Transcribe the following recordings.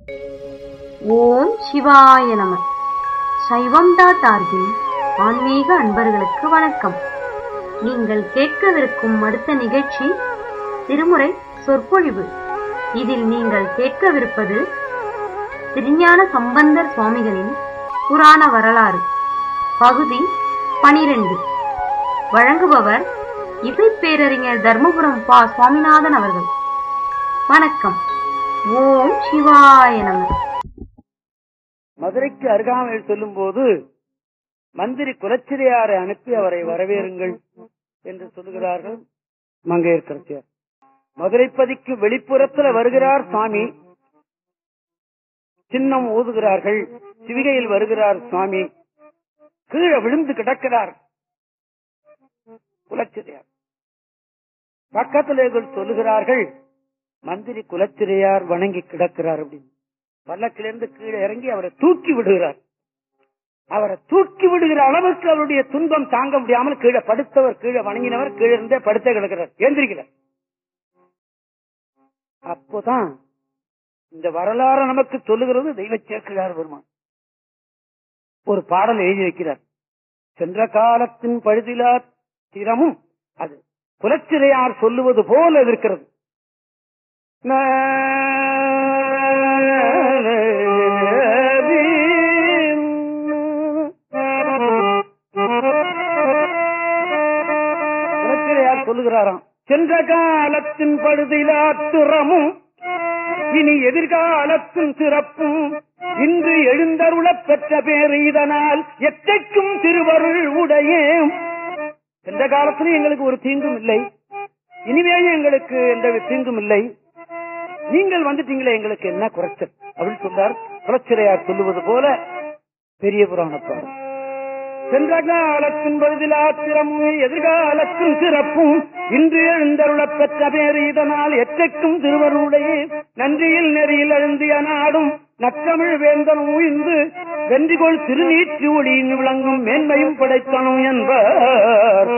ஓம் சிவாய நம சைவம் டாட் ஆர்கின் ஆன்மீக அன்பர்களுக்கு வணக்கம் நீங்கள் கேட்கவிருக்கும் அடுத்த நிகழ்ச்சி திருமுறை சொற்பொழிவு இதில் நீங்கள் கேட்கவிருப்பது திருஞான சம்பந்தர் சுவாமிகளின் புராண வரலாறு பகுதி பனிரெண்டு வழங்குபவர் இசைப்பேரறிஞர் தர்மபுரம் பா சுவாமிநாதன் அவர்கள் வணக்கம் ஓம் சிவாய நம மதுரைக்கு அருகாமையில் செல்லும் போது மந்திரி குலச்சிறையாரை அனுப்பி அவரை வரவேறுங்கள் என்று சொல்லுகிறார்கள் மங்கையர்கரசியார் மதுரைப்பதிக்கு வெளிப்புறத்துல வருகிறார் சுவாமி சின்னம் ஊதுகிறார்கள் சிவிகையில் வருகிறார் சுவாமி கீழே விழுந்து கிடக்கிறார் குலச்சிறையார் பக்கத்தில் சொல்லுகிறார்கள் மந்திரி குலச்சிறையார் வணங்கி கிடக்கிறார் அப்படின்னு பல்லக்கிலிருந்து கீழே இறங்கி அவரை தூக்கி விடுகிறார் அவரை தூக்கி விடுகிற அளவுக்கு அவருடைய துன்பம் தாங்க முடியாமல் கீழே படுத்தவர் கீழே வணங்கினவர் கீழே இருந்தே படுத்தே கிடக்கிறார் எந்திரிக்கிறார் அப்போதான் இந்த வரலாறு நமக்கு சொல்லுகிறது தெய்வ சேர்க்கிறார் பெருமான் ஒரு பாடல் எழுதி வைக்கிறார் சென்ற காலத்தின் பழுதிலா திறமும் அது குலச்சிறையார் சொல்லுவது போல இருக்கிறது குலச்சிறையார் சொல்லுகிறாராம் சென்ற காலத்தின் பழுதிலா திறமும் இனி எதிர்காலத்தின் சிறப்பும் இன்று எழுந்தருளப் பெற்ற பேர் இதனால் எத்தைக்கும் திருவருள் உடையே சென்ற காலத்திலும் எங்களுக்கு ஒரு தீங்கும் இல்லை இனிமேலும் எங்களுக்கு எந்த தீங்கும் இல்லை நீங்கள் வந்துட்டீங்களே எங்களுக்கு என்ன குறைச்சல் அப்படின்னு சொன்னார் குலச்சிறையார் சொல்லுவது போல பெரிய புராணப்பார் சென்ற காலத்தின் பொழுதில் ஆத்திரமும் எதிர்காலத்தின் சிறப்பும் இன்று எழுந்தருளப் பெற்ற பேர் இதனால் எச்சைக்கும் திருவருடைய நன்றியில் நெறியில் எழுந்திய நாடும் நற்றமிழ் வேந்தனும் உயிர்ந்து வென்றிகொள் திருநீற்று ஒளியின் விளங்கும் மேன்மையும் படைத்தனும் என்பார்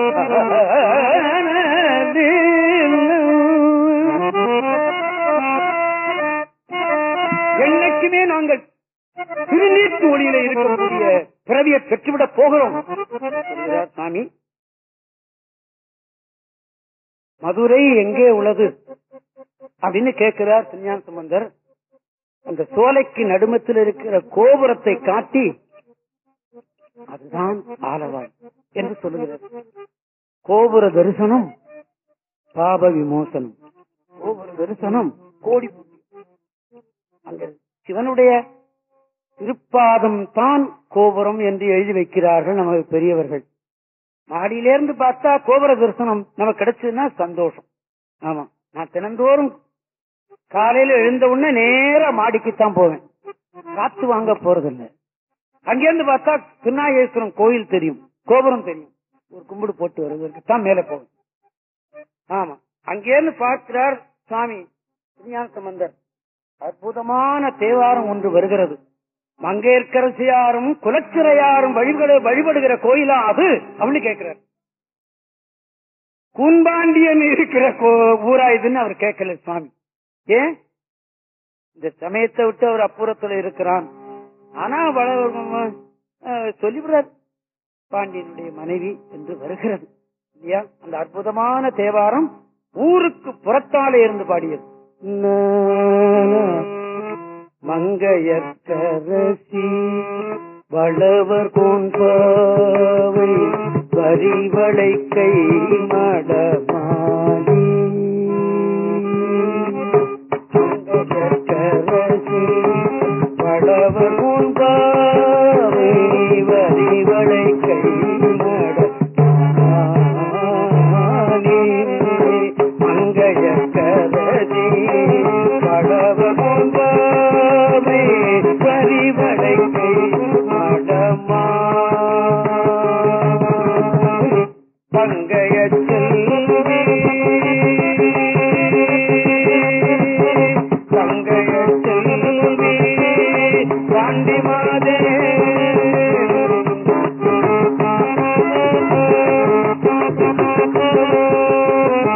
என்னைக்குமே நாங்கள் திருநீற்று ஒளியில இருக்கக்கூடிய பிறவியை பெற்றுவிடப் போகிறோம் சொல்கிறார் சாமி மதுரை எங்கே உள்ளது அப்படின்னு கேட்கிறார் திருஞான சம்பந்தர் அந்த சோலைக்கு நடுமத்தில் இருக்கிற கோபுரத்தை காட்டி அதுதான் ஆலவாய் என்று சொல்லுகிறார் கோபுர தரிசனம் பாப விமோசனம் கோபுர தரிசனம் கோடி அங்க சிவனுடைய திருப்பாதம் தான் கோபுரம் என்று எழுதி வைக்கிறார்கள் நமது பெரியவர்கள் மாடியிலிருந்து பார்த்தா கோபுர தரிசனம் நமக்கு கிடைச்சதுன்னா சந்தோஷம் ஆமா நான் தினந்தோறும் காலையில எழுந்த உடனே நேரா மாடிக்குத்தான் போவேன் காத்து வாங்க போறதில்லை அங்கிருந்து பார்த்தா திருநாகேஸ்வரம் கோயில் தெரியும் கோபுரம் தெரியும் ஒரு கும்பிடு போட்டு வருவதற்கு தான் மேல போவேன் ஆமா அங்கேருந்து பார்க்கிறார் சுவாமி திருஞான சம்பந்தர் அற்புதமான தேவாரம் ஒன்று வருகிறது மங்கையர்க்கரசியாரும் குலச்சிறையாரும் வழிபடு வழிபடுகிற கோயிலா அது அப்படின்னு கேட்கிறார் கூன்பாண்டியன் இருக்கிற ஊரா இதுன்னு அவர் கேட்கல சுவாமி ஏன் இந்த சமயத்தை விட்டு அவர் அப்புறத்துல இருக்கிறான் ஆனா சொல்லிவிடார் பாண்டியனுடைய மனைவி என்று வருகிறது இல்லையா அந்த அற்புதமான தேவாரம் ஊருக்கு புறத்தாலே இருந்து பாடியது மங்கையற்கரசி வளவர் கோன்பாவை வரிவளை கை மடமாலி மங்கையற்கரசி வளவர் கோன்பாவை வரிவளை கை மடமாலி மங்கையற்கரசி வளவர் கோன்பாவை வரிவளை கை மடமா பங்கைய செல்வி பங்கைய செல்வி பாண்டி மாதே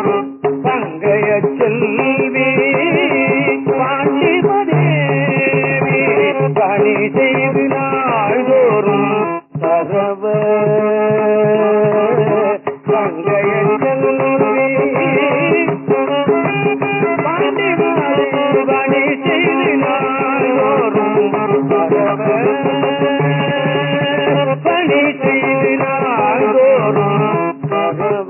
பங்கைய செல்வி பாண்டி மதே செய்து நாள்தோறும் தரவ பணி செய்து நாள்தோறும் தரவ பணி செய்து நாள்தோறும் தரவ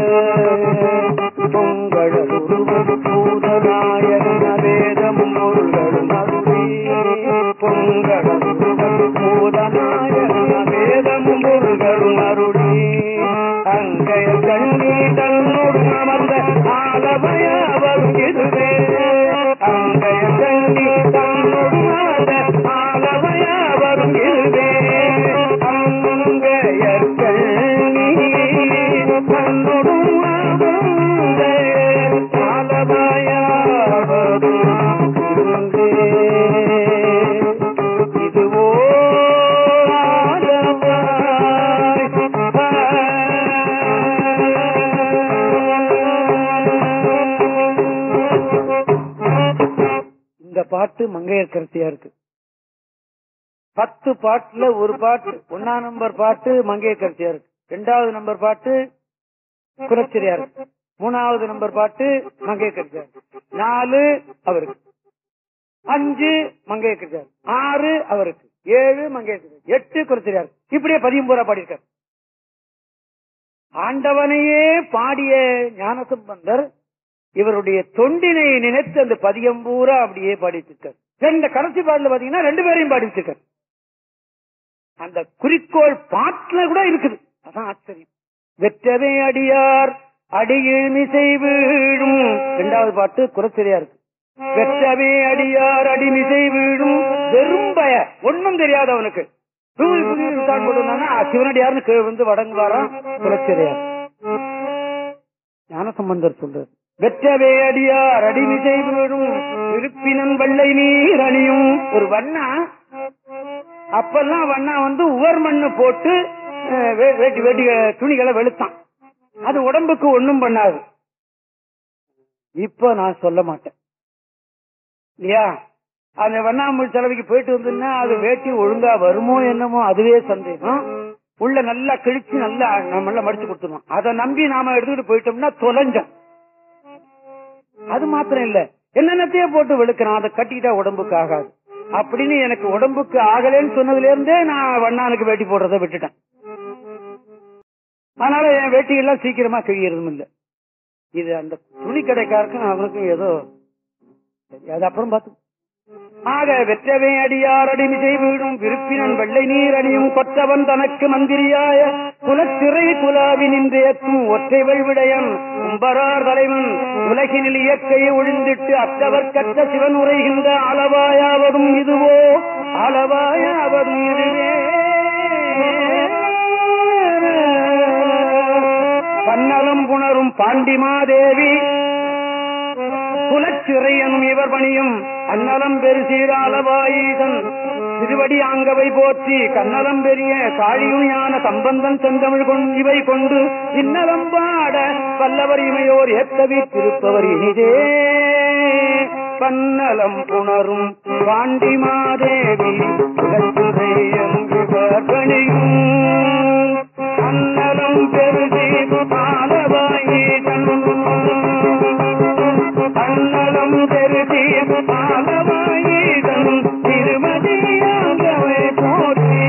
பொங்கடலுருவம் பூதநாயகன வேதமும் பொருள்களும் அருளி பொங்கடலுருவம் பூதநாயகன வேதமும் பொருள்களும் அருளி அங்கைய கண்ணி தன்னோடு அமர்ந்த ஆலமயவரும் இதுவே அங்கைய கண்ணி தன்னோடு அமர்ந்த ஆலமயவரும் இதுவே அங்கைய கண்ணி தன்னோடு அமர்ந்த ஆலமயவரும் இதுவே இதுவோ இந்த பாட்டு மங்கையர் கருத்தியா இருக்கு பத்து பாட்டுல ஒரு பாட்டு ஒன்னா நம்பர் பாட்டு மங்கையர் கருத்தியா இருக்கு ரெண்டாவது நம்பர் பாட்டு குலச்சிரியா இருக்கு மூணாவது நம்பர் பாட்டு மங்கையர் கருத்தியா இருக்கு நாலு அவருக்கு அஞ்சு மங்கைய கிருஷ்ணர் ஆறு அவருக்கு ஏழு மங்கைய கிருஷ்ணர் எட்டு குறைச்சிருக்கார் இப்படியே பதியும் பூரா பாடியிருக்கார் ஆண்டவனையே பாடிய ஞானசம்பந்தர் இவருடைய தொண்டினை நினைத்து அந்த பதியம் பூரா அப்படியே பாடிச்சிருக்கார் ரெண்டு கடைசி பாடல பாத்தீங்கன்னா ரெண்டு பேரையும் பாடிச்சிருக்கார் அந்த குறிக்கோள் பாட்டுல கூட இருக்குது அதான் ஆச்சரியம் வெற்றவே அடியார் அடியில் மிசை வீழும் இரண்டாவது பாட்டு குறைச்சரியா இருக்கு வெற்றவே அடியார் அடிமிசை வீழும் வெறும் பய ஒண்ணும் தெரியாது அவனுக்கு தூவி புதி தான் போட்டுனா சிவனடியார்னு கீழ் வந்து வடங்குவாராம் குலச்சிறையார் ஞானசம்பந்தர் சொல்றார் வெற்றவே அடியார் அடிமிசை வீழும் இருப்பினன் வெள்ளை நீர் அணியும் ஒரு வண்ணா அப்பெல்லாம் வண்ணா வந்து உவர் மண்ணு போட்டு அஹ், வே- வேட்டி வேட்டி துணிகளை வெளுத்தான் அது உடம்புக்கு ஒண்ணும் பண்ணாது இப்ப நான் சொல்ல மாட்டேன் இல்லையா அந்த வண்ணாமூல் செலவுக்கு போயிட்டு வந்தோம்னா அது வேட்டி ஒழுங்கா வருமோ என்னமோ அதுவே சந்தேகம் உள்ள நல்லா கிழிச்சு நல்லா நம்மள மடிச்சு கொடுத்துருவோம் அதை நம்பி நாம எடுத்துக்கிட்டு போயிட்டோம்னா தொலைஞ்சோம் அது மாத்திரம் இல்ல என்னென்னத்தையே போட்டு வெளுக்கிறான் அதை கட்டிக்கிட்டா உடம்புக்கு ஆகாது அப்படின்னு எனக்கு உடம்புக்கு ஆகலைன்னு சொன்னதுல இருந்தே நான் வண்ணானுக்கு வேட்டி போடுறதை விட்டுட்டேன் அதனால என் வேட்டியெல்லாம் சீக்கிரமா கிழியறதும் இல்ல இது அந்த துணி கடைக்காருக்கும் அவனுக்கும் ஏதோ சரி, அது அப்புறம் பார்த்து ஆக வெற்றவே அடியார் அடிமிசை வீடும் விருப்பினன் வெள்ளை நீர் அணியும் கொற்றவன் தனக்கு மந்திரியாய குலச்சிறை குலாவி நின்றேற்றும் ஒற்றை வெள்விடையன் கும்பரார் தலைவன் உலகினில் இயற்கையை ஒழிந்திட்டு அற்றவர் கற்ற சிவன் உரைகின்ற அளவாயாவதும் இதுவோ அளவாயாவதும் இதுவே பன்னலம் புணரும் பாண்டிமாதேவி குலச்சிறை எனும் இவர் பணியும் அன்னலம் பெரு சீராளவாயீசன் திருவடி ஆங்கவை போற்றி கன்னலம் பெரிய காழியுஞான சம்பந்தன் செந்தமிழ் கொண்டு இவை கொண்டு இன்னலம் பாட வல்லவர் இமையோர் ஏத்தவி திருப்பவர் இனிதே பன்னலம் புணரும் பாண்டிமாதேவி குலச்சிறை எனும் இவர் பணியும் அன்னலம் பெருதி ஆலவாயீசன் அன்னலம் பெருதி ஆலவாயீதன் திருவடியாங்கவை போற்றி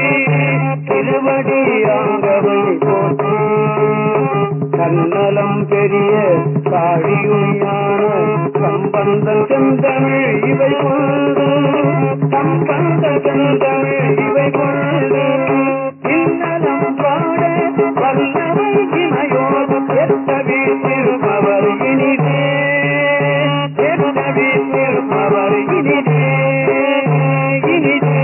திருவடியாங்கவை போற்றி கண்ணலம் பெரிய காழியுஞான சம்பந்தன் செந்தமிழ் இவை கொண்டு சம்பந்த செந்தமிழ் இவை கொண்டு இன்னலம் பாட வல்லவை இமையோடு எத்தவி திருப்பவர் இனிதே எத்தவி திருப்பவர் இனிதே இனிதே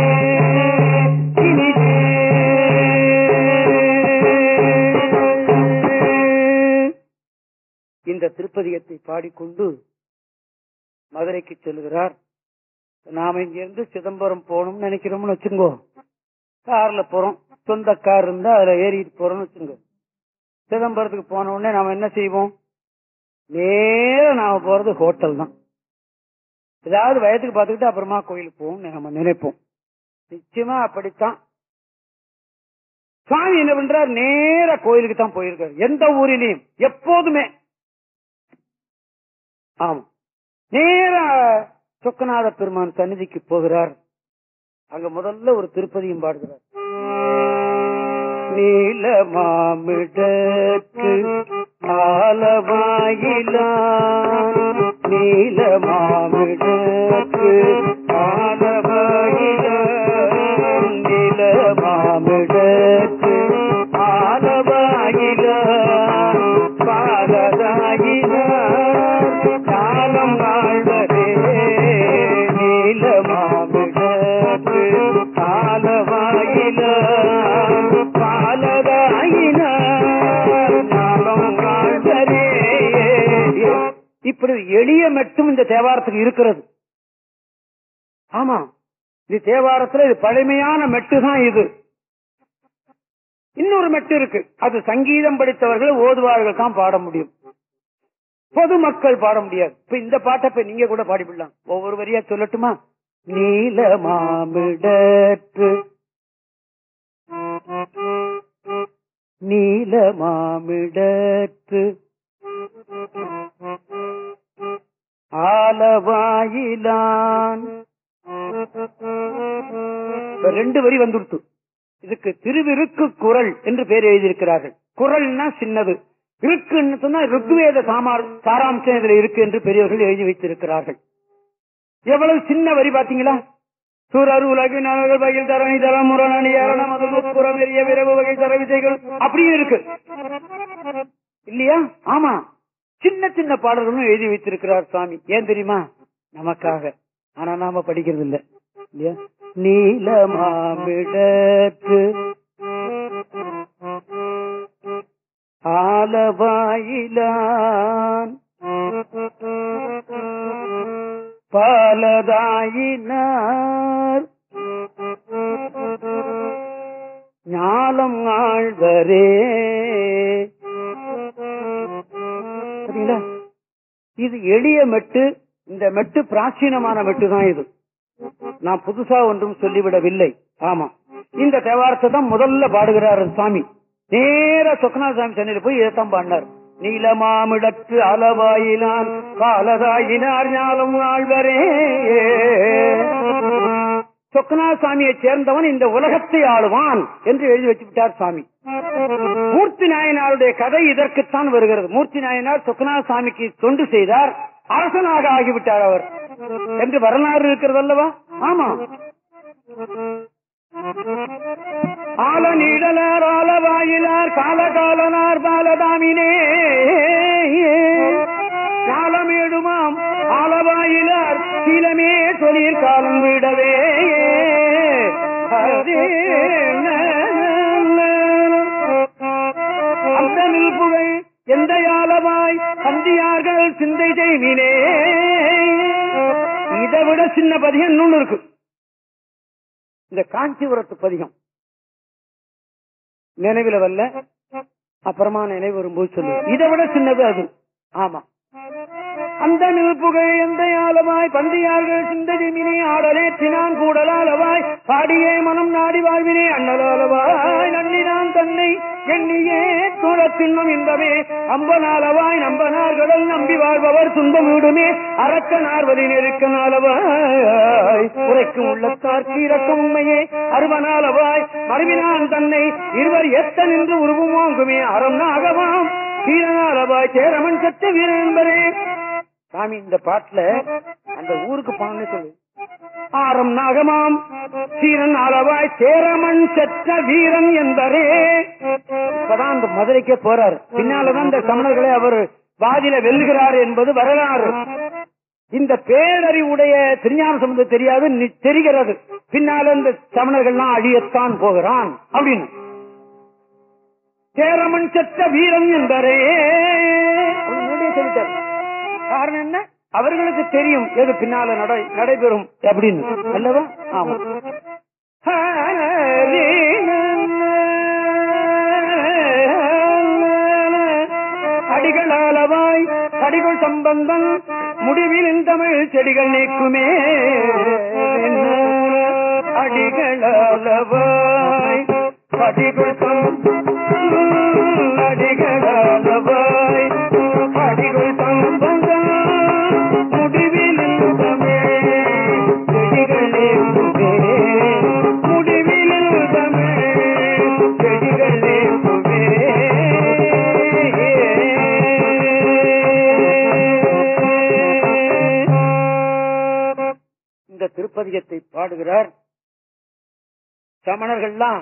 இனிதே இந்த திருப்பதிகத்தை பாடிக்கொண்டு மதுரைக்கு செல்கிறார் நாம இங்க இருந்து சிதம்பரம் போகணும்னு நினைக்கிறோம்னு வச்சுங்கோ கார்ல போறோம் சொந்த கார் இருந்தா அதுல ஏறிட்டு போறோம்னு வச்சுங்க சிதம்பரத்துக்கு போன உடனே நாம என்ன செய்வோம் நேரா நாம போறது ஹோட்டல் தான் ஏதாவது வயதுக்கு பார்த்துக்கிட்டு அப்புறமா கோயிலுக்கு போவோம் நம்ம நினைப்போம் நிச்சயமா அப்படித்தான் சுவாமி என்ன பண்றார் நேர கோயிலுக்கு தான் போயிருக்காரு எந்த ஊரிலையும் எப்போதுமே ஆமா நேர சொக்கநாத பெருமான் சந்நிதிக்கு போகிறார் அங்க முதல்ல ஒரு திருப்பதியும் பாடுகிறார் நீல மாமிடக்கு ஆலவாயிலான் நீல மாமிடக்கு ஆலவாயிலான் நீல மாமிடக்கு ஆலவாயிலான் பாலதாயிலான் காலம் வாழ்வதே நீல மாமிடக்கு ஆலவாயிலான் பாலதாயிலான் காலம் வாழ்வதே இப்படி எளிய மட்டும் இந்த தேவாரத்துக்கு இருக்கிறது ஆமா இது தேவாரத்துல இது பழமையான மெட்டு தான் இது இன்னொரு மெட்டு இருக்கு அது சங்கீதம் படித்தவர்கள் ஓதுவார்கள் தான் பாட முடியும் பொதுமக்கள் பாட முடியாது இப்ப இந்த பாட்டை இப்ப நீங்க கூட பாடிவிடலாம் ஒவ்வொரு வரியா சொல்லட்டுமா நீல மாமிடற்று நீல மாமிடற்று ஆலவாயிலான் இப்ப ரெண்டு வரி வந்துடுத்து இதுக்கு திருவிருக்கு குரல் என்று பேர் எழுதியிருக்கிறார்கள் குரல்னா சின்னது இருக்குன்னு சொன்னா ருக்வேத சாமார் சாராம்சம் இதுல இருக்கு என்று பெரியவர்கள் எழுதி வைத்திருக்கிறார்கள் எவ்வளவு சின்ன வரி பாத்தீங்களா சூரர் உலகு நலர்கள் வகையில் தரணி தரம் முரணி ஏரணம் அது புறம் எரிய விரவு வகை தர விதைகள் அப்படியே இருக்கு இல்லையா ஆமா சின்ன சின்ன பாடல்களும் எழுதி வைத்திருக்கிறார் சுவாமி ஏன் தெரியுமா நமக்காக ஆனா நாம படிக்கிறது இல்ல இல்லையா நீல மாமிடத்து ஆலவாயிலான் பாலதாயினார் ஞாலம் ஆழ்வரே சரிங்களா இது எளிய மெட்டு இந்த மெட்டு பிராச்சீனமான மெட்டு தான் இது நான் புதுசா ஒன்றும் சொல்லிவிடவில்லை ஆமா இந்த தேவாரத்தை தான் முதல்ல பாடுகிறார் சாமி நேர சொக்கநாத சாமி சென்னையில போய் இதைத்தான் பாடினார் நீலமாமிடத்து அளவாயினான் காலதாயினார் ஞாலம் ஆழ்வரே சொக்கநாத சாமியை சேர்ந்தவன் இந்த உலகத்தை ஆளுவான் என்று எழுதி வச்சு விட்டார் சாமி மூர்த்தி நாயனாருடைய கதை இதற்குத்தான் வருகிறது மூர்த்தி நாயனார் சொக்கநாத சாமிக்கு தொண்டு செய்தார் அரசனாக ஆகிவிட்டார் அவர் என்று வரலாறு இருக்கிறது அல்லவா ஆமா ஆல நீடலார் ஆலவாயிலார் காலகாலனார் பாலதாமினே காலமேடுமாம் ஆலவாயிலார் சீலமே தொழில் காலம் விடவே அந்தமில் புகழ் எந்த யாலவாய் அந்தியார்கள் சிந்தை செய்வினே இதை விட சின்ன பதிகம் இன்னொன்னு இருக்கு இந்த காஞ்சிபுரத்து பதிகம் நினைவுல வரல அப்புறமா நினைவு வரும்போது சொல்லு இதை விட சின்னது அது ஆமா அந்த புகழ் எந்த ஆலமாய் பந்தியார்கள் சிந்தஜிமினி ஆடலேற்றினான் கூடலாலவாய் பாடியே மனம் நாடி வாழ்வினே அண்ணலாலவாய் நன்னினான் தன்னை எண்ணியே தூரத்தின்னும் இன்பமே அம்பனாலவாய் நம்பனார் கடல் நம்பி வாழ்பவர் துன்பம் வீடுமே அரக்க நார்வதி நெருக்க நாளவாய் உரைக்கும் உள்ளத்தார்க்கு இறக்கும் உண்மையே அருவனாலவாய் மறுவினான் தன்னை இருவர் எத்த நின்று உருவம் வாங்குமே அறம் நாகவாம் கீழனாலவாய் சேரமன் சத்த வீரன் என்பரே சாமி இந்த பாட்டுல அந்த ஊருக்கு போனே சொல்லு ஆரம் நாகமாம் சீரன் அளவாய் சேரமன் செற்ற வீரன் என்பரே இப்பதான் அந்த மதுரைக்கே போறாரு பின்னாலதான் இந்த சமணர்களை அவர் வாதில வெல்லுகிறார் என்பது வரலாறு இந்த பேரறிவுடைய திருஞான சம்பந்தம் தெரியாது நி- தெரிகிறது பின்னால இந்த சமணர்கள்லாம் அழியத்தான் போகிறான் அப்படின்னு சேரமன் செற்ற வீரன் என்பரே அவர் முன்னாடியே சொல்லிட்டார் காரணம் என்ன அவர்களுக்கு தெரியும் எது பின்னால நடை நடைபெறும் அப்படின்னு அல்லவா ஆமா அடிகளாலவாய் அடிகள் சம்பந்தம் முடிவில் தமிழ் செடிகள் நீக்குமே அடிகள அடிகளாலவாய் அடிகுத்தம் அடிகளாலவாய் அடிகுத்தம் முடிவில் செடிகளே முடிவில் செடிகளே இந்த திருப்பதிகத்தை பாடுகிறார் சமணர்கள்லாம்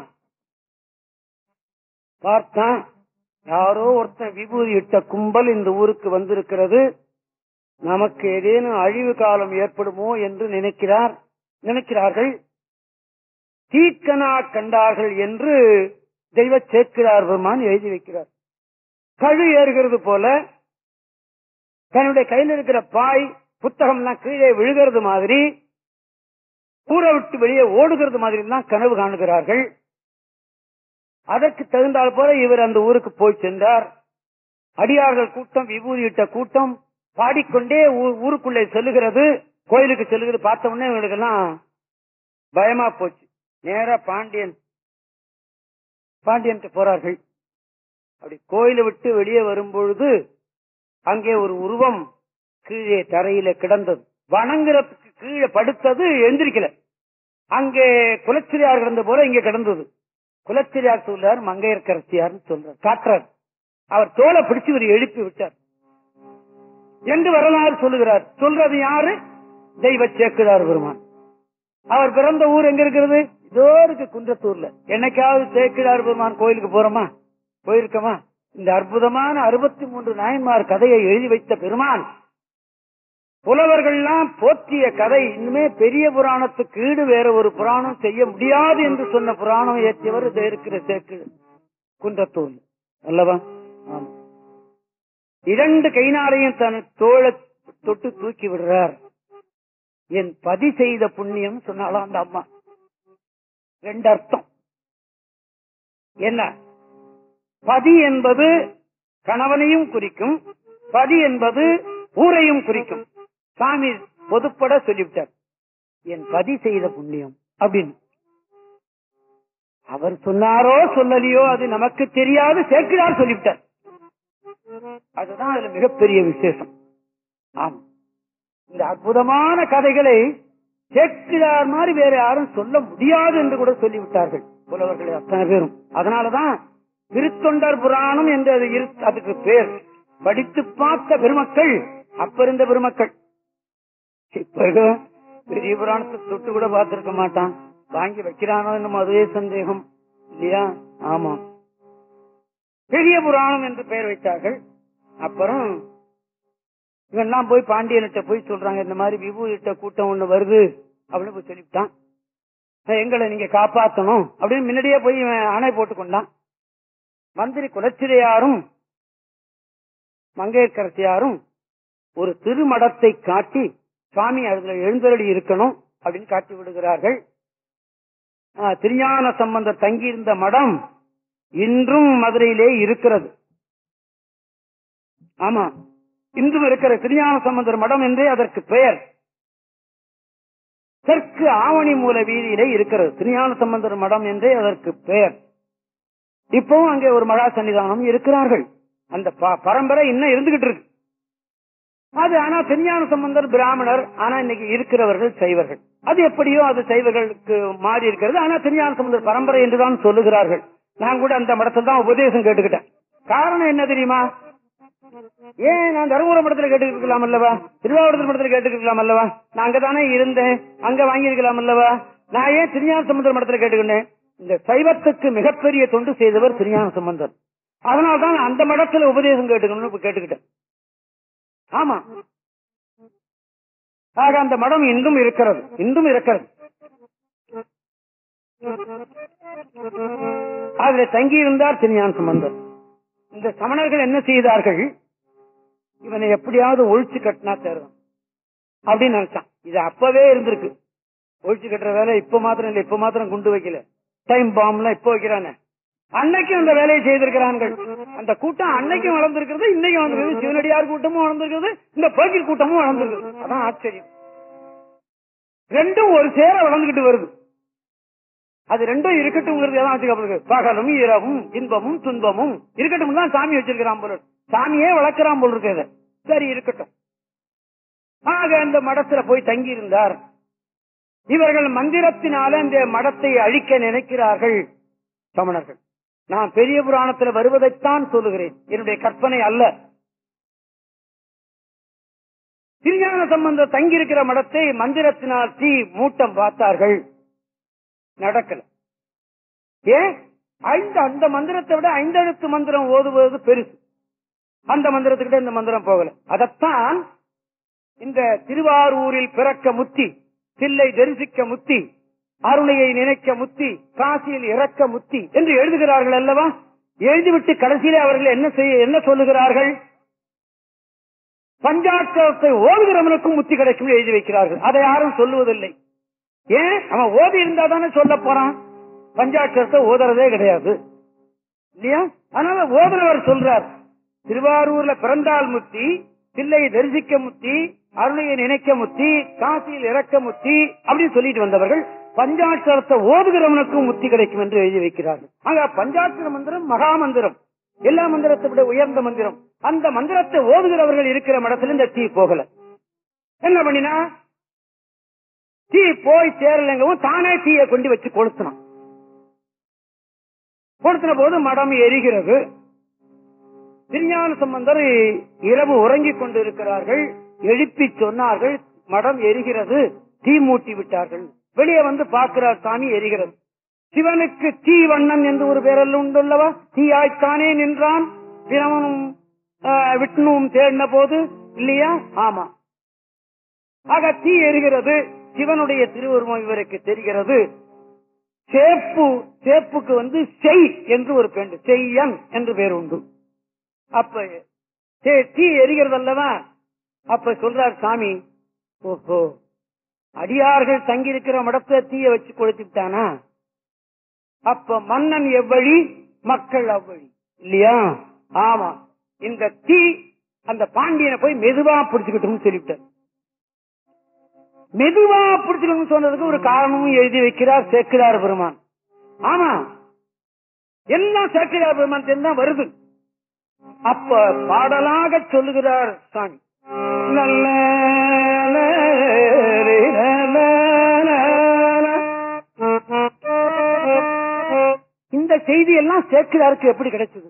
பார்த்தான் யாரோ ஒருத்தன் விபூதி இட்ட கும்பல் இந்த ஊருக்கு வந்திருக்கிறது நமக்கு ஏதேனும் அழிவு காலம் ஏற்படுமோ என்று நினைக்கிறார் நினைக்கிறார்கள் தீக்கனா கண்டார்கள் என்று தெய்வ சேர்க்கிறார் பெருமான் எழுதி வைக்கிறார் கழு ஏறுகிறது போல தன்னுடைய கையில் இருக்கிற பாய் புத்தகம்லாம் கீழே விழுகிறது மாதிரி ஊரை விட்டு வெளியே ஓடுகிறது மாதிரி எல்லாம் கனவு காணுகிறார்கள் அதற்கு தகுந்தால் போல இவர் அந்த ஊருக்கு போய் சென்றார் அடியார்கள் கூட்டம் விபூதியிட்ட கூட்டம் பாடிக்கொண்டே ஊ- ஊருக்குள்ளே செல்லுகிறது கோயிலுக்கு செல்லுகிறது பார்த்த உடனே இவங்களுக்கெல்லாம் பயமா போச்சு நேரா பாண்டியன் பாண்டியன் போறார்கள் அப்படி கோயிலை விட்டு வெளியே வரும்பொழுது அங்கே ஒரு உருவம் கீழே தரையில கிடந்தது வணங்குறதுக்கு கீழே படுத்தது எந்திரிக்கல அங்கே குலச்சிரியார் கிடந்த போல இங்கே கிடந்தது குலச்சிரியார் சொல்றார் மங்கையர்கரசியார்னு சொல்றார் காட்டுறார் அவர் தோலை பிடிச்சு இவர் எழுப்பி விட்டார் என்று வரலாறு சொல்லுகிறார் சொல்றது யாரு தெய்வ சேக்கிழார் பெருமான் அவர் பிறந்த ஊர் எங்க இருக்கிறது இதோ இருக்கு குன்றத்தூர்ல என்னைக்காவது சேக்கிழார் பெருமான் கோயிலுக்கு போறோமா போயிருக்கோமா இந்த அற்புதமான அறுபத்தி மூன்று நாயன்மார் கதையை எழுதி வைத்த பெருமான் புலவர்கள்லாம் போற்றிய கதை இன்னுமே பெரிய புராணத்துக்கு ஈடு வேற ஒரு புராணம் செய்ய முடியாது என்று சொன்ன புராணம் ஏற்றியவர் இதோ இருக்கிற சேக்கு குன்றத்தூர் அல்லவா ஆமா. இரண்டு கைனாரையும் தன் தோள தொட்டு தூக்கி விடுறார் என் பதி செய்த புண்ணியம் சொன்னாலும் அந்த அம்மா ரெண்டு அர்த்தம் என்ன பதி என்பது கணவனையும் குறிக்கும் பதி என்பது ஊரையும் குறிக்கும் சாமி பொதுப்பட சொல்லிவிட்டார் என் பதி செய்த புண்ணியம் அப்படின்னு அவர் சொன்னாரோ சொல்லலையோ அது நமக்கு தெரியாது சேர்க்கிறார் சொல்லிவிட்டார் அதுதான் அதுல மிகப்பெரிய விசேஷம் ஆமா இந்த அற்புதமான கதைகளை சேர்க்கிறார் மாதிரி வேற யாரும் சொல்ல முடியாது என்று கூட சொல்லிவிட்டார்கள் புலவர்கள் அத்தனை பேரும் அதனாலதான் திருத்தொண்டர் புராணம் என்று அது இரு- அதுக்கு பேர் படித்து பார்த்த பெருமக்கள் அப்ப இருந்த பெருமக்கள் இப்ப இருக்க பெரிய புராணத்தை தொட்டு கூட பார்த்திருக்க மாட்டான் வாங்கி வைக்கிறானோ என்னமோ அதுவே சந்தேகம் இல்லையா ஆமா பெரிய புராணம் என்று பெயர் வைத்தார்கள் அப்புறம் இவெல்லாம் போய் பாண்டியன்கிட்ட போய் சொல்றாங்க இந்த மாதிரி விபூதிட்ட கூட்டம் ஒண்ணு வருது அப்படின்னு போய் சொல்லிவிட்டான் அஹ் எங்களை நீங்க காப்பாத்தணும் அப்படின்னு முன்னாடியே போய் இவன் அணை போட்டுக் கொண்டான் மந்திரி குலச்சிரையாரும் மங்கையர்கரசியாரும் ஒரு திருமடத்தை காட்டி சுவாமி அதுல எழுந்தருளி இருக்கணும் அப்படின்னு காட்டி விடுகிறார்கள் ஆஹ், திருஞான சம்பந்தர் தங்கியிருந்த மடம் இன்றும் மதுரையிலே இருக்கிறது ஆமா இன்றும் இருக்கிற திருஞான சம்பந்தர் மடம் என்றே அதற்கு பெயர் தெற்கு ஆவணி மூல வீதியிலே இருக்கிறது திருஞான சம்பந்தர் மடம் என்றே அதற்கு பெயர் இப்பவும் அங்கே ஒரு மகா சன்னிதானம் இருக்கிறார்கள் அந்த ப- பரம்பரை இன்னும் இருந்துகிட்டு இருக்கு அது ஆனா திருஞான சம்பந்தர் பிராமணர் ஆனா இன்னைக்கு இருக்கிறவர்கள் சைவர்கள் அது எப்படியோ அது சைவர்களுக்கு மாறி இருக்கிறது ஆனா திருஞான சம்பந்தர் பரம்பரை என்றுதான் சொல்லுகிறார்கள் நான் கூட அந்த மடத்தில் தான் உபதேசம் கேட்டுக்கிட்டேன் காரணம் என்ன தெரியுமா ஏன் நான் தருமபுரம் மடத்துல கேட்டுக்கலாம் அல்லவா திருவாவூரத்தில் மடத்துல கேட்டுக்கலாம் அல்லவா நான் அங்கதானே இருந்தேன் அங்க வாங்கியிருக்கலாம் அல்லவா நான் ஏன் திருஞான சம்பந்தர் மடத்துல கேட்டுக்கிட்டேன் இந்த சைவத்துக்கு மிகப்பெரிய தொண்டு செய்தவர் திருஞான சம்பந்தர் அதனால்தான் அந்த மடத்துல உபதேசம் கேட்டுக்கணும்னு இப்ப கேட்டுக்கிட்டேன் ஆமா ஆக அந்த மடம் இன்றும் இருக்கிறது இன்றும் இருக்கிறது அதுல தங்கியிருந்தார் திருஞான சம்பந்தர் இந்த சமணர்கள் என்ன செய்தார்கள் இவனை எப்படியாவது ஒழிச்சு கட்டினா தேர்தான் அப்படின்னு நினைச்சான் இது அப்பவே இருந்திருக்கு ஒழிச்சு கட்டுற வேலை இப்ப மாத்திரம் இல்ல இப்ப மாத்திரம் குண்டு வைக்கல டைம் பாம்லாம் இப்ப வைக்கிறானே அன்னைக்கும் அந்த வேலையை செய்திருக்கிறார்கள் அந்த கூட்டம் அன்னைக்கும் வளர்ந்திருக்கிறது இன்னைக்கும் வந்திருக்கிறது சிவனடியார் கூட்டமும் வளர்ந்திருக்கிறது இந்த போக்கில் கூட்டமும் வளர்ந்திருக்கிறது அதான் ஆச்சரியம் ரெண்டும் ஒரு சேர வளர்ந்துகிட்டு வருது அது ரெண்டும் இருக்கட்டும்ங்கிறது எல்லாம் வச்சுக்க பகலும் இரவும் இன்பமும் துன்பமும் இருக்கட்டும் தான் சாமி வச்சிருக்கிறான் போல இருக்கு. சாமியே வளர்க்கிறான் போல் இருக்கு இதை. சரி இருக்கட்டும் ஆக அந்த மடத்துல போய் தங்கி இருந்தார் இவர்கள் மந்திரத்தினால இந்த மடத்தை அழிக்க நினைக்கிறார்கள் சமணர்கள் நான் பெரிய புராணத்துல வருவதைத்தான் சொல்லுகிறேன் என்னுடைய கற்பனை அல்ல திருஞான சம்பந்த தங்கியிருக்கிற மடத்தை மந்திரத்தினால் தீ மூட்டம் பார்த்தார்கள் நடக்கல ஏன் ஐந்து அந்த மந்திரத்தை விட ஐந்தெழுத்து மந்திரம் ஓதுவது பெருசு அந்த மந்திரத்துக்கிட்ட இந்த மந்திரம் போகல அதத்தான் இந்த திருவாரூரில் பிறக்க முத்தி தில்லை தரிசிக்க முத்தி அருணையை நினைக்க முத்தி காசியில் இறக்க முத்தி என்று எழுதுகிறார்கள் அல்லவா எழுதிவிட்டு கடைசியிலே அவர்கள் என்ன செய்ய என்ன சொல்லுகிறார்கள் பஞ்சாட்சரத்தை ஓதுகிறவனுக்கும் முத்தி கிடைக்கும் எழுதி வைக்கிறார்கள் அதை யாரும் சொல்லுவதில்லை ஏன் அவன் ஓதி இருந்தா தானே சொல்ல போறான் பஞ்சாட்சரத்தை ஓதுறதே கிடையாது இல்லையா அதனால ஓதுறவர் சொல்றார் திருவாரூர்ல பிறந்தால் முத்தி தில்லை தரிசிக்க முத்தி அருணையை நினைக்க முத்தி காசியில் இறக்க முத்தி அப்படின்னு சொல்லிட்டு வந்தவர்கள் பஞ்சாட்சரத்தை ஓதுகிறவனுக்கும் முத்தி கிடைக்கும் என்று எழுதி வைக்கிறார்கள் ஆக பஞ்சாட்சர மந்திரம் மகா மந்திரம் எல்லா மந்திரத்தை விட உயர்ந்த மந்திரம் அந்த மந்திரத்தை ஓதுகிறவர்கள் இருக்கிற மடத்துல இந்த தீ போகல என்ன பண்ணினா தீ போய் சேரலங்கவும் தானே தீயை கொண்டு வச்சு கொளுத்தினான் கொளுத்தின போது மடம் எரிகிறது திருஞான சம்பந்தர் இரவு உறங்கிக் கொண்டிருக்கிறார்கள் எழுப்பி சொன்னார்கள் மடம் எரிகிறது தீ மூட்டி விட்டார்கள் வெளியே வந்து பார்க்கிறார் சாமி எரிகிறது சிவனுக்கு தீ வண்ணன் என்று ஒரு பேரல் உண்டுள்ளவா தீயாய்த்தானே நின்றான் பிரமனும் ஆஹ், விஷ்ணுவும் தேடின போது இல்லையா ஆமா ஆக தீ எரிகிறது சிவனுடைய திருவுருவம் இவருக்கு தெரிகிறது சேப்பு சேப்புக்கு வந்து செய் என்று ஒரு பெண் செய்யன் என்று பேர் உண்டு அப்ப தே- தீ எரிகிறது அல்லவா அப்ப சொல்றார் சாமி ஓஹோ அடியார்கள் தங்கியிருக்கிற மடத்தை தீய வச்சு கொளுத்திட்டானா அப்ப மன்னன் எவ்வழி மக்கள் அவ்வழி இல்லையா ஆமா இந்த தீ அந்த பாண்டியனை போய் மெதுவா பிடிச்சுக்கிட்டோம்னு சொல்லிவிட்டார் மெதுவா பிடிச்சுக்கணும்னு சொன்னதுக்கு ஒரு காரணமும் எழுதி வைக்கிறார் சேக்கிரார் பெருமான் ஆமா எல்லாம் சேக்கிரார் பெருமான் தான் வருது அப்ப பாடலாக சொல்லுகிறார் சாமி நல்ல இந்த செய்தி எல்லாம் சேக்கிராருக்கு எப்படி கிடைச்சது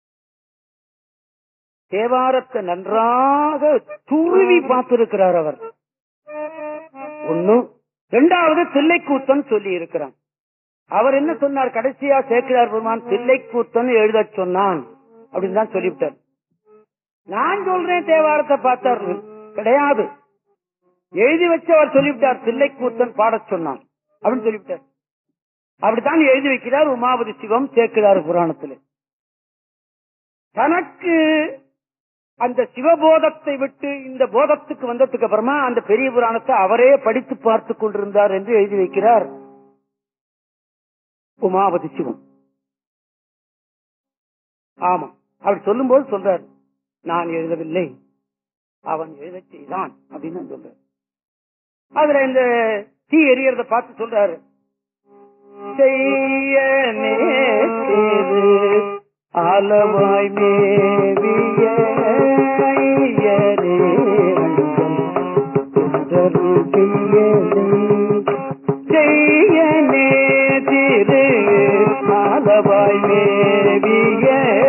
தேவாரத்தை நன்றாக துருவி பார்த்திருக்கிறார் அவர் ஒண்ணு இரண்டாவது தில்லைக்கூத்தன் சொல்லி இருக்கிறான் அவர் என்ன சொன்னார் கடைசியா சேக்கிரார் பெருமான் தில்லைக்கூத்தன் எழுதச் சொன்னான் அப்படின்னு தான் சொல்லிவிட்டார் நான் சொல்றேன் தேவாரத்தை பார்த்தார் கிடையாது எழுதி வச்சு அவர் சொல்லிவிட்டார் தில்லைக்கூத்தன் பாடச் சொன்னான் அப்படின்னு சொல்லிவிட்டார் அப்படித்தான் எழுதி வைக்கிறார் உமாபதி சிவம் சேக்கிரார் புராணத்தில் தனக்கு அந்த சிவபோதத்தை விட்டு இந்த போதத்துக்கு வந்ததுக்கு அப்புறமா அந்த பெரிய புராணத்தை அவரே படித்து பார்த்துக் கொண்டிருந்தார் என்று எழுதி வைக்கிறார் உமாபதி சிவம் ஆமா அவர் சொல்லும்போது சொல்றார் நான் எழுதவில்லை அவன் எழுதச் செய்தான் அப்படின்னு சொல்றார் அதுல இந்த தீ எரியறத பார்த்து சொல்றாரு செய்ய நேர்த்தது அளவாய் மேவிய ஐயரே அஞ்சல் சுந்தரு செய்யலே. செய்ய நேர்த்திரு அளவாய் மேவிய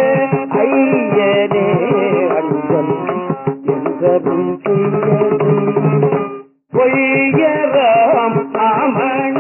ஐயரே அஞ்சல் எந்தரும் செய்யலே. பொய்யராம் அமண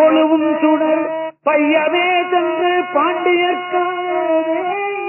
கொழுவும் சுடர் பையவே சென்று பாண்டியர்க்காவே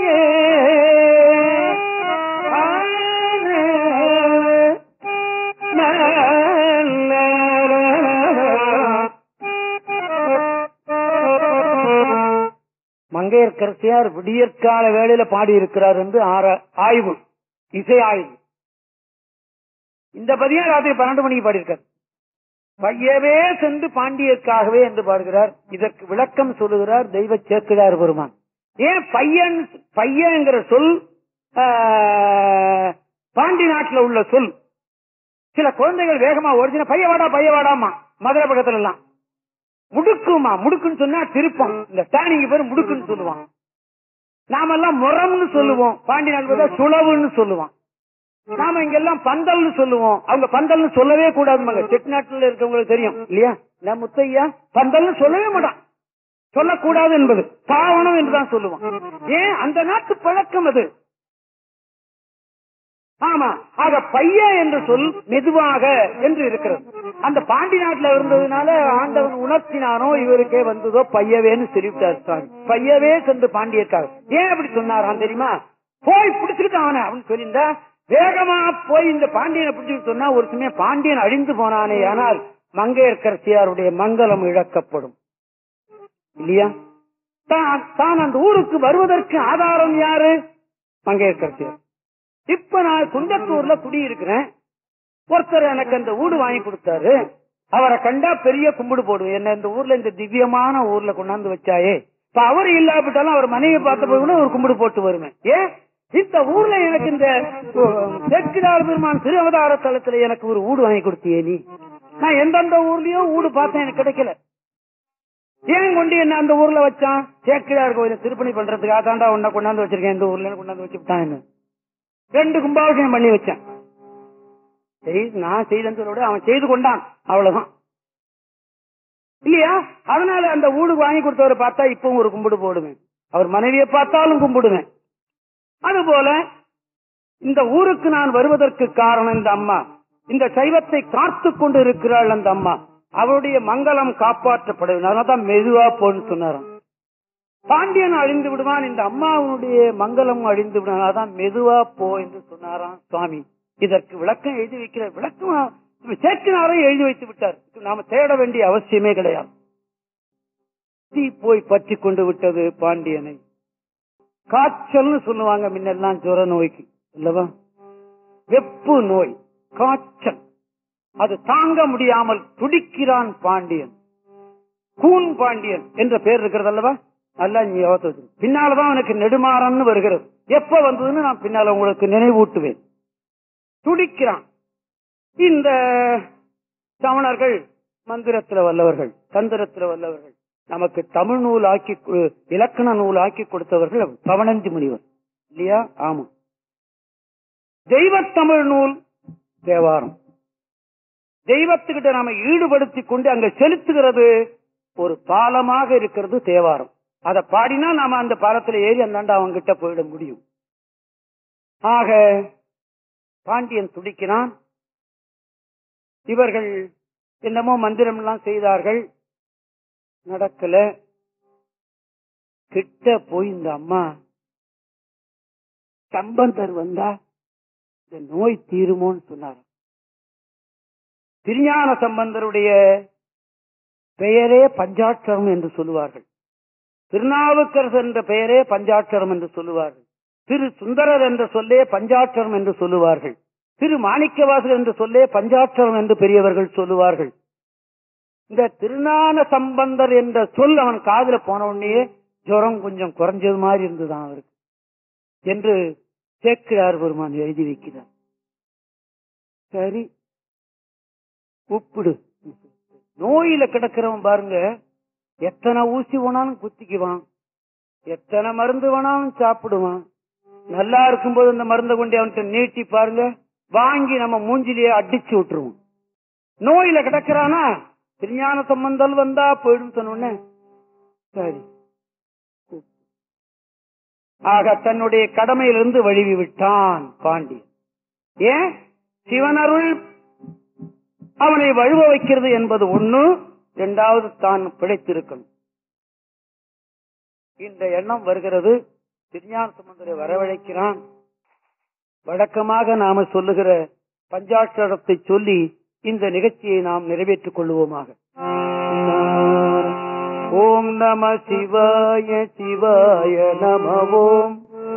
மங்கையர்கரசியார் விடியற்கால வேளையில பாடி இருக்கிறார் என்று ஆர- ஆய்வு இசை ஆய்வு இந்த பதியம் ராத்திரி பன்னெண்டு மணிக்கு பாடியிருக்கார் பையவே சென்று பாண்டியர்க்காகவே என்று பாடுகிறார் இதற்கு விளக்கம் சொல்லுகிறார் தெய்வ சேக்கிழார் பெருமான் ஏன் பையன் பையன்ங்கிற சொல் ஆ, பாண்டி நாட்டுல உள்ள சொல் சில குழந்தைகள் வேகமா ஓடிச்சுன்னா பையவாடா பையவாடாமா மதுரை பக்கத்துல எல்லாம் முடுக்குமா முடுக்குன்னு சொன்னா திருப்பம் இந்த டேனிங்க பேர் முடுக்குன்னு சொல்லுவான் நாமெல்லாம் முரம்னு சொல்லுவோம் பாண்டி நாள் பார்த்தா சுளவுன்னு சொல்லுவான் நாம இங்கெல்லாம் பந்தல்னு சொல்லுவோம் அவங்க பந்தல்னு சொல்லவே கூடாது செட்டிநாட்டுல இருக்கவங்களுக்கு தெரியும் இல்லையா நான் முத்தையா பந்தல்னு சொல்லவே மாட்டான் சொல்லக்கூடாது என்பது பாவனம் என்றுதான் சொல்லுவான் ஏன் அந்த நாட்டு பழக்கம் அது ஆமா ஆக பைய என்ற சொல் மெதுவாக என்று இருக்கிறது அந்த பாண்டி நாட்டுல இருந்ததுனால ஆண்டவன் உணர்த்தினானோ இவருக்கே வந்ததோ பையவேன்னு சொல்லிவிட்டார் சுவாமி பையவே சென்று பாண்டியர்க்காக ஏன் அப்படி சொன்னாராம் தெரியுமா போய் பிடிச்சுக்கிட்டு அவனை அப்படின்னு சொல்லியிருந்தா வேகமா போய் இந்த பாண்டியனை பிடிச்சுக்கிட்டு சொன்னா ஒரு சமயம் பாண்டியன் அழிந்து போனானே ஆனால் மங்கையர்கரசியாருடைய மங்களம் இழக்கப்படும் இல்லையா தான் தான் அந்த ஊருக்கு வருவதற்கு ஆதாரம் யாரு மங்கையர்கரசியார் இப்ப நான் குண்டத்தூர்ல குடியிருக்கிறேன் ஒருத்தர் எனக்கு அந்த வீடு வாங்கி கொடுத்தாரு அவரை கண்டா பெரிய கும்பிடு போடுவேன் என்ன இந்த ஊர்ல இந்த திவ்யமான ஊர்ல கொண்டாந்து வச்சாயே இப்ப அவர் இல்லாவிட்டாலும் அவர் மனைவி பார்த்த போது கூட ஒரு கும்பிடு போட்டு வருவேன் ஏன் இந்த ஊர்ல எனக்கு இந்த தெற்குதார் பெருமான் திரு அவதார தளத்துல எனக்கு ஒரு வீடு வாங்கி கொடுத்தியே நீ நான் எந்தெந்த ஊர்லயோ வீடு பார்த்தேன் எனக்கு கிடைக்கல ஏன் கொண்டு என்ன அந்த ஊர்ல வச்சான் சேக்கிழார் கோயில திருப்பணி பண்றதுக்காக தாண்டா உன்னை கொண்டாந்து வச்சிருக்கேன் இந்த ஊர்ல கொண்டாந்து வச்சுட்டான் என்ன ரெண்டு கும்பாபிஷேகம் பண்ணி வச்சேன் செய்து நான் செய்தேன்னு சொல்ல விட அவன் செய்து கொண்டான் அவ்வளவுதான் இல்லையா அதனால அந்த ஊடு வாங்கி கொடுத்தவரை பார்த்தா இப்பவும் ஒரு கும்பிடு போடுவேன் அவர் மனைவியை பார்த்தாலும் கும்பிடுவேன் அதுபோல இந்த ஊருக்கு நான் வருவதற்கு காரணம் இந்த அம்மா இந்த சைவத்தை காத்து கொண்டு இருக்கிறாள் அந்த அம்மா அவருடைய மங்களம் காப்பாற்றப்படுவது அதனாலதான் மெதுவா போன்னு சொன்னாராம் பாண்டியன் அழிந்து விடுவான் இந்த அம்மாவுடைய மங்களம் அழிந்து விடுவான் அதான் மெதுவா போ என்று சொன்னாராம் சுவாமி இதற்கு விளக்கம் எழுதி வைக்கிற விளக்கம் சேர்க்கினாரே எழுதி வைத்து விட்டார் இது நாம தேட வேண்டிய அவசியமே கிடையாது தீ போய் பற்றி கொண்டு விட்டது பாண்டியனை காய்ச்சல்னு சொல்லுவாங்க முன்னெல்லாம் ஜுர நோய்க்கு இல்லவா வெப்பு நோய் காய்ச்சல் அது தாங்க முடியாமல் துடிக்கிறான் பாண்டியன் கூன் பாண்டியன் என்ற பேர் இருக்கிறது அல்லவா நல்லா நீ யோசித்து வச்சிரு. பின்னாலதான் எனக்கு நெடுமாறன்னு வருகிறது எப்ப வந்ததுன்னு நான் பின்னால உங்களுக்கு நினைவூட்டுவேன் துடிக்கிறான் இந்த சமணர்கள் மந்திரத்துல வல்லவர்கள் தந்திரத்துல வல்லவர்கள் நமக்கு தமிழ் நூல் ஆக்கி கு- இலக்கண நூல் ஆக்கி கொடுத்தவர்கள் பவனந்தி முனிவர் இல்லையா ஆமா தெய்வத்தமிழ் நூல் தேவாரம் தெய்வத்துக்கிட்ட நாம ஈடுபடுத்திக் கொண்டு அங்க செலுத்துகிறது ஒரு பாலமாக இருக்கிறது தேவாரம் அதை பாடினா நாம அந்த பாலத்துல ஏறி அந்தாண்ட அவங்க கிட்ட போயிட முடியும் ஆக பாண்டியன் துடிக்கிறான் இவர்கள் என்னமோ மந்திரம் எல்லாம் செய்தார்கள் நடக்கல கிட்ட போய் இந்த அம்மா சம்பந்தர் வந்தா இந்த நோய் தீருமோன்னு சொன்னார் திருஞான சம்பந்தருடைய பெயரே பஞ்சாட்சரம் என்று சொல்லுவார்கள் திருநாவுக்கரசர் என்ற பெயரே பஞ்சாட்சரம் என்று சொல்லுவார்கள் திரு சுந்தரர் என்ற சொல்லே பஞ்சாட்சரம் என்று சொல்லுவார்கள் திரு மாணிக்கவாசர் என்று சொல்லே பஞ்சாட்சரம் என்று பெரியவர்கள் சொல்லுவார்கள் இந்த திருஞான சம்பந்தர் என்ற சொல் அவன் காதுல போன உடனே ஜுரம் கொஞ்சம் குறைஞ்சது மாதிரி இருந்துதான் அவருக்கு என்று சேக்கிழார் பெருமான் எழுதி வைக்கிறார் சரி உப்பிடு நோயில கிடக்கிறவன் பாருங்க எத்தனை ஊசி வேணாலும் குத்திக்குவான் எத்தனை மருந்து வேணாலும் சாப்பிடுவான் நல்லா இருக்கும்போது அந்த மருந்தை கொண்டு அவன்கிட்ட நீட்டி பாருங்க வாங்கி நம்ம மூஞ்சிலேயே அடிச்சு விட்டுருவோம் நோயில கிடக்கிறானா திருஞான சம்பந்தல் வந்தா போயிடும் சொன்ன சரி ஆக தன்னுடைய கடமையிலிருந்து வழுவி விட்டான் பாண்டியன் ஏன் சிவனருள் அவனை வழுவ வைக்கிறது என்பது ஒண்ணு இரண்டாவது தான் பிழைத்திருக்கணும் இந்த எண்ணம் வருகிறது திருஞான சம்பந்தரை வரவழைக்கிறான் வழக்கமாக நாம சொல்லுகிற பஞ்சாட்சரத்தை சொல்லி இந்த நிகழ்ச்சியை நாம் நிறைவேற்றிக் கொள்வோமாக ஓம் நம சிவாய சிவாய நம ஓம்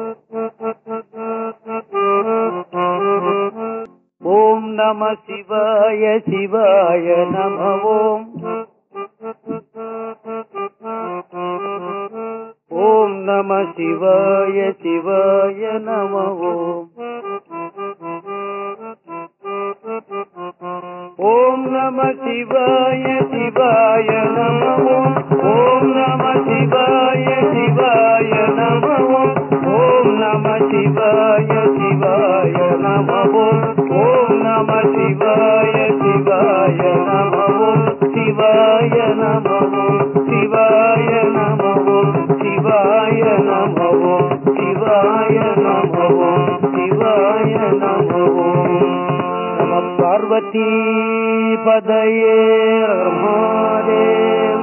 ஓம் நம சிவாய சிவாய நம ஓம் ஓம் நம சிவாய சிவாய நம ஓம் ஓம் நம சிவாய சிவாய நம ஓம் ஓம் நம சிவாய சிவாய நம ஓம் ஓம் நம சிவாய சிவாய நம ஓம் ஓம் நம சிவாய சிவாய நம ஓம் சிவாய நம ஓம் சிவாய நம ஓம் சிவாய நம ஓம் சிவாய நம ஓம் சிவாய நம ஓம் நம பார்வதி பதயே மகாதேவ